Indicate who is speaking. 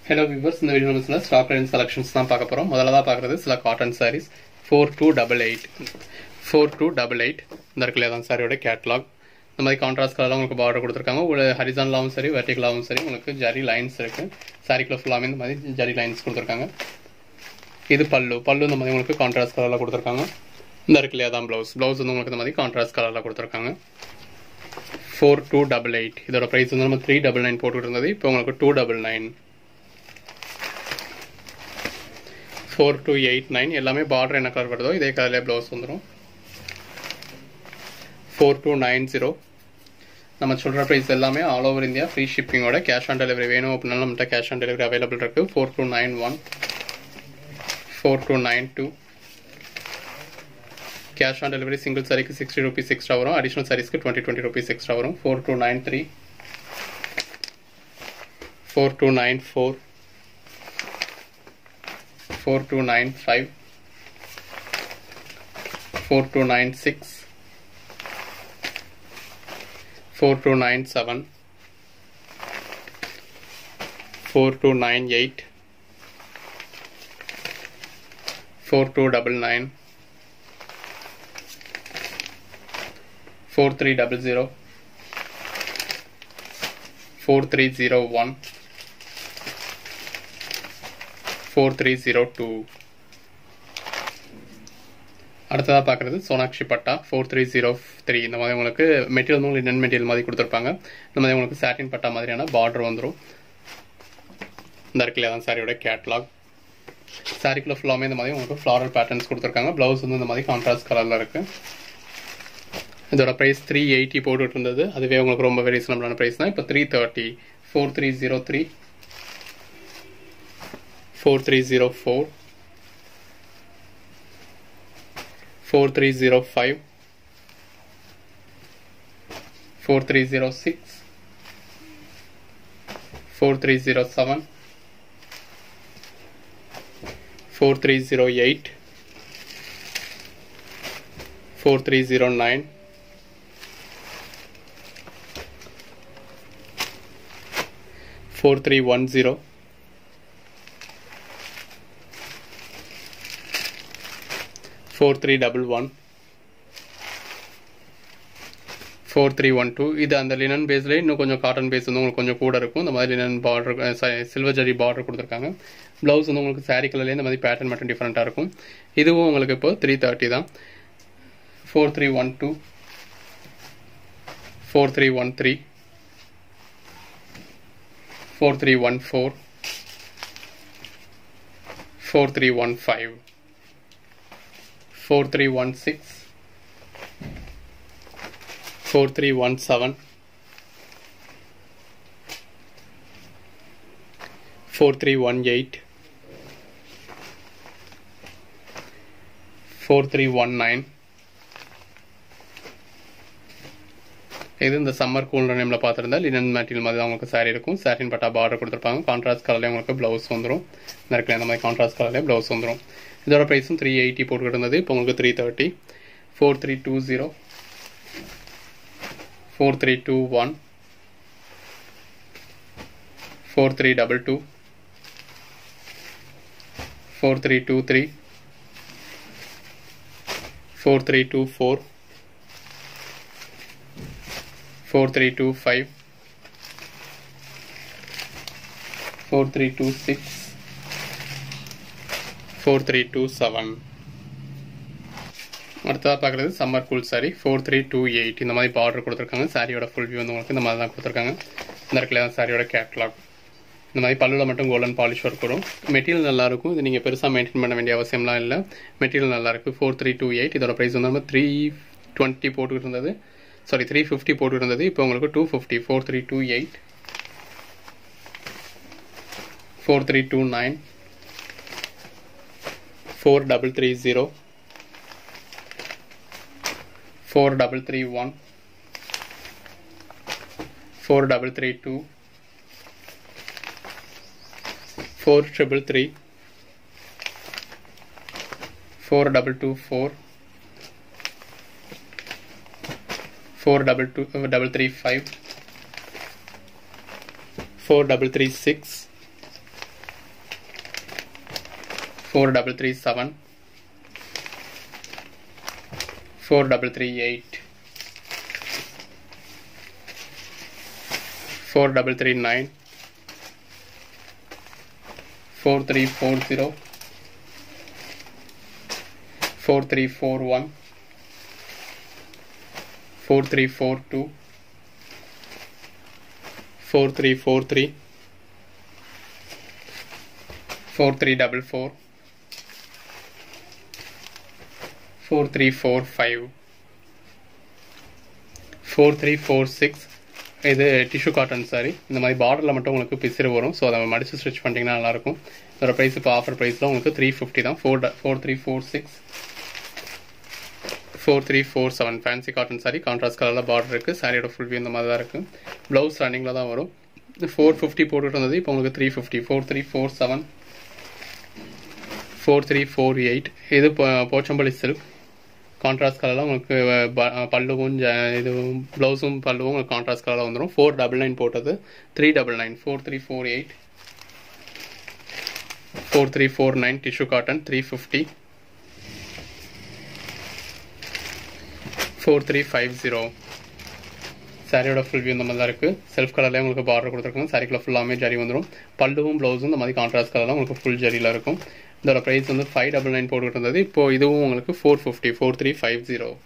Speaker 1: hello viewers இந்த video நம்ம stock range selections தான் பார்க்க போகிறோம் முதல்ல தான் பார்க்குறது சில cotton sarees four two double eight four two double eight இந்த இருக்குல்லையா தான் சாரியோட கேட்லாக் இந்த மாதிரி கான்ட்ராஸ்ட் கலர்லாம் உங்களுக்கு பார்டர் கொடுத்துருக்காங்க ஒரு ஹரிசான்லாவும் சரி வெர்டிகலாவும் சரி உங்களுக்கு ஜரி லைன்ஸ் இருக்குது சாரிக்குள்ள ஃபுல்லாமே இந்த மாதிரி ஜரி லைன்ஸ் கொடுத்துருக்காங்க இது பல்லு பல்லு இந்த மாதிரி உங்களுக்கு கான்ட்ராஸ்ட் கலரில் கொடுத்துருக்காங்க இந்த இருக்கு இல்லையா தான் ப்ளவுஸ் ப்ளவுஸ் வந்து உங்களுக்கு இந்த மாதிரி கான்ட்ராஸ்ட் கலரில் கொடுத்துருக்காங்க ஃபோர் டூ டபுள் எயிட் இதோட ப்ரைஸ் வந்து நம்ம த்ரீ டபுள் நைன் போட்டுட்டு இருந்தது இப்போ உங்களுக்கு two double nine four two eight nine எல்லாமே பார்டர் என்ன கலர் வருதோ இதே கலர்லேயே ப்ளவுஸ் வந்துடும் ஃபோர் டூ நைன் ஜீரோ நம்ம சொல்கிற ப்ரைஸ் எல்லாமே ஆல் ஓவர் இந்தியா ஃப்ரீ ஷிப்பிங்கோட கேஷ் ஆன் டெலிவரி வேணும் அப்படின்னா நம்மகிட்ட கேஷ் ஆன் டெலிவரி அவைலபிள் இருக்குது four two nine one four two nine two cash on delivery single சாரிக்கு சிக்ஸ்டி ருபீஸ் எக்ஸ்ட்ரா வரும் அடிஷனல் சாரீஸ்க்கு டுவெண்ட்டி டுவெண்ட்டி ருபீஸ் எக்ஸ்ட்ரா வரும் four two nine three four two nine four four two nine five four two nine six four two nine seven four two nine eight four two double nine four three double zero four three zero one four three zero two அடுத்ததாக பார்க்குறது சோனாக்ஷி பட்டா four three zero three இந்த மாதிரி உங்களுக்கு material வந்து உங்களுக்கு நென் material மாதிரி கொடுத்துருப்பாங்க இந்த மாதிரி உங்களுக்கு சாட்டின் பட்டா மாதிரியான பார்டர் வந்துடும் இந்த இருக்குல்லையா தான் சாரியோட கேட்லாக் சாரிக்குள்ள ஃபுல்லாமே இந்த மாதிரி உங்களுக்கு ஃப்ளாரல் பேட்டர்ன்ஸ் கொடுத்துருக்காங்க ப்ளவுஸ் வந்து இந்த மாதிரி கான்ட்ராஸ்ட் கலரில் இருக்குது இதோட ப்ரைஸ் த்ரீ எயிட்டி போட்டுட்டு இருந்தது அதுவே உங்களுக்கு ரொம்ப ரீசனபிளான ப்ரைஸ் தான் இப்போ three thirty four three zero three four three zero four four three zero five four three zero six four three zero seven four three zero eight four three zero nine four three one zero four three double one four three one two இது அந்த linen பேஸில் இன்னும் கொஞ்சம் cotton base வந்து உங்களுக்கு கொஞ்சம் கூட இருக்கும் இந்த மாதிரி linen border silver zari border கொடுத்துருக்காங்க ப்ளவுஸ் வந்து உங்களுக்கு சாரீ கலர்லேயே இந்த மாதிரி பேட்டர்ன் மட்டும் டிஃப்ரெண்ட்டாக இருக்கும் இதுவும் உங்களுக்கு இப்போ த்ரீ தேர்ட்டி தான் four three one two four three one three four three one four four three one five four three one six four three one seven four three one eight four three one nine இது இந்த summer cool நேமில் பார்த்துருந்தா linen material மாதிரி தான் உங்களுக்கு சாரீ இருக்கும் சாரின் பட்டா border கொடுத்துருப்பாங்க contrast கலர்லேயே உங்களுக்கு ப்ளவுஸ் வந்துடும் இருக்கிற இந்த மாதிரி கான்ட்ராஸ்ட் கலர்லேயே ப்ளவுஸ் வந்துடும் இதோட ப்ரைஸும் த்ரீ எயிட்டி போட்டுக்கிட்டு இருந்தது இப்போ உங்களுக்கு three thirty four three two zero four three two one four three double two four three two three four three two four four three two five four three two six four three two seven அடுத்ததாக பார்க்குறது summer cool sari four three two eight இந்த மாதிரி border கொடுத்துருக்காங்க சாரியோட full view வந்து உங்களுக்கு இந்த மாதிரி தான் கொடுத்துருக்காங்க இந்த இடத்துல தான் சாரியோட கேட்லாக் இந்த மாதிரி பல்லுவில் மட்டும் கோல்டன் பாலிஷ் ஒர்க் வரும் மெட்டீரியல் நல்லாயிருக்கும் இது நீங்கள் பெருசாக மெயின்டைன் பண்ண வேண்டிய அவசியம்லாம் இல்லை மெட்டீரியல் நல்லாயிருக்கு ஃபோர் த்ரீ டூ எயிட் இதோட ப்ரைஸ் வந்து நம்ம த்ரீ டுவெண்ட்டி போட்டுக்கிட்டு இருந்தது சாரி த்ரீ ஃபிஃப்டி போட்டு இருந்தது இப்போ உங்களுக்கு two fifty four three two eight four three two nine four double three zero four double three one four double three two four triple three four double two four four double two uh, double three five four double three six four double three seven four double three eight four double three nine four three four zero four three four one four three four two four three four three four three double four four three four five four three four six இது tissue cotton sari இந்த மாதிரி பார்டரில் மட்டும் உங்களுக்கு பிசிறு வரும் so அதை மடித்து stitch பண்ணிட்டீங்கன்னா நல்லாயிருக்கும் இதோட ப்ரைஸ் இப்போ ஆஃபர் ப்ரைஸில் உங்களுக்கு த்ரீ ஃபிஃப்டி தான் four four three four six four three four seven fancy cotton sari contrast கலரில் பார்டர் இருக்குது சாரியோட ஃபுல் வியூ இந்த மாதிரி தான் இருக்குது ப்ளவுஸ் ரன்னிங்கில் தான் வரும் ஃபோர் ஃபிஃப்டி போட்டுட்டு இருந்தது இப்போ உங்களுக்கு three fifty four three four seven four three four eight இது போச்சம்பள்ளி சில்க் கான்ட்ராஸ்ட் கலரில் உங்களுக்கு பல்லுவும் இது ப்ளவுஸும் பல்லுவும் உங்களுக்கு கான்ட்ராஸ்ட் கலரில் வந்துடும் ஃபோர் டபுள் நைன் போட்டது three double nine four three four eight four three four nine tissue cotton three fifty four three five zero சாரியோட ஃபுல் வியூ இந்த மாதிரி தான் இருக்குது செல்ஃப் கலர்லேயே உங்களுக்கு பார்டர் கொடுத்துருக்காங்க சாரிக்குள்ள ஃபுல்லாமே ஜரி வந்துடும் பல்லுவும் ப்ளவுஸும் இந்த மாதிரி கான்ட்ராஸ்ட் கலரில் உங்களுக்கு ஃபுல் ஜரியில் இருக்கும் இதோட ப்ரைஸ் வந்து ஃபைவ் டபுள் நைன் போட்டுக்கிட்டு இருந்தது இப்போ இதுவும் உங்களுக்கு four fifty four three five zero